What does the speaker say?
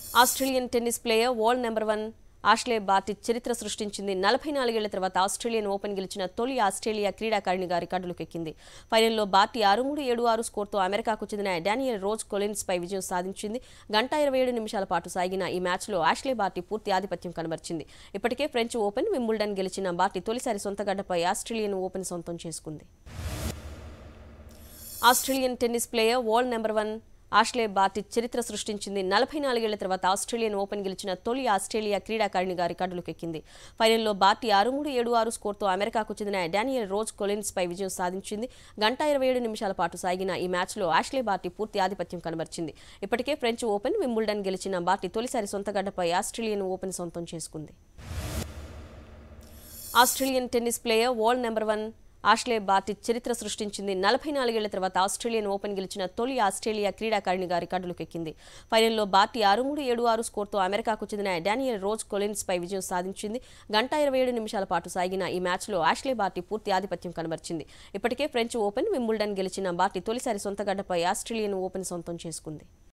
Australian tennis player world number one Ashleigh Barty చరిత్ర సృష్టించింది నలభై నాలుగేళ్ల తర్వాత ఆస్ట్రేలియన్ ఓపెన్ గెలిచిన తొలి ఆస్ట్రేలియా క్రీడాకారిణిగా రికార్డులకు ఎక్కింది ఫైనల్లో బార్టీ ఆరు మూడు ఏడు ఆరు స్కోర్తో అమెరికాకు చెందిన డానియల్ రోజ్ కొలిన్స్ పై విజయం సాధించింది గంట ఇరవై ఏడు నిమిషాల పాటు సాగిన ఈ మ్యాచ్లో ఆష్లే బార్టీ పూర్తి ఆధిపత్యం కనబర్చింది ఇప్పటికే ఫ్రెంచ్ ఓపెన్ వింబుల్డన్ గెలిచిన బార్టీ తొలిసారి సొంత గడ్డపై ఆస్ట్రేలియన్ ఓపెన్ సొంతం చేసుకుంది Australian tennis player world number one Ashleigh Barty చరిత్ర సృష్టించింది నలభై నాలుగేళ్ల తర్వాత ఆస్ట్రేలియన్ ఓపెన్ గెలిచిన తొలి ఆస్ట్రేలియా క్రీడాకారిణిగా రికార్డులకు ఎక్కింది ఫైనల్లో బార్టీ ఆరు మూడు ఏడు ఆరు స్కోర్తో అమెరికాకు చెందిన డానియల్ రోజ్ కొలిన్స్ పై విజయం సాధించింది గంట ఇరవై ఏడు నిమిషాల పాటు సాగిన ఈ మ్యాచ్లో ఆష్లే బార్టీ పూర్తి ఆధిపత్యం కనబర్చింది ఇప్పటికే ఫ్రెంచ్ ఓపెన్ వింబుల్డన్ గెలిచిన బార్టీ తొలిసారి సొంత గడ్డపై ఆస్ట్రేలియన్ ఓపెన్ సొంతం చేసుకుంది Australian tennis player world number one Ashleigh Barty చరిత్ర సృష్టించింది నలభై నాలుగేళ్ల తర్వాత ఆస్ట్రేలియన్ ఓపెన్ గెలిచిన తొలి ఆస్ట్రేలియా క్రీడాకారిణిగా రికార్డులకు ఎక్కింది ఫైనల్లో బార్టీ ఆరు మూడు ఏడు ఆరు స్కోర్తో అమెరికాకు చెందిన డానియల్ రోజ్ కొలిన్స్ పై విజయం సాధించింది గంట ఇరవై ఏడు నిమిషాల పాటు సాగిన ఈ మ్యాచ్లో ఆష్లే బార్టీ పూర్తి ఆధిపత్యం కనబర్చింది ఇప్పటికే ఫ్రెంచ్ ఓపెన్ వింబుల్డన్ గెలిచిన బార్టీ తొలిసారి సొంత గడ్డపై ఆస్ట్రేలియన్ ఓపెన్ సొంతం చేసుకుంది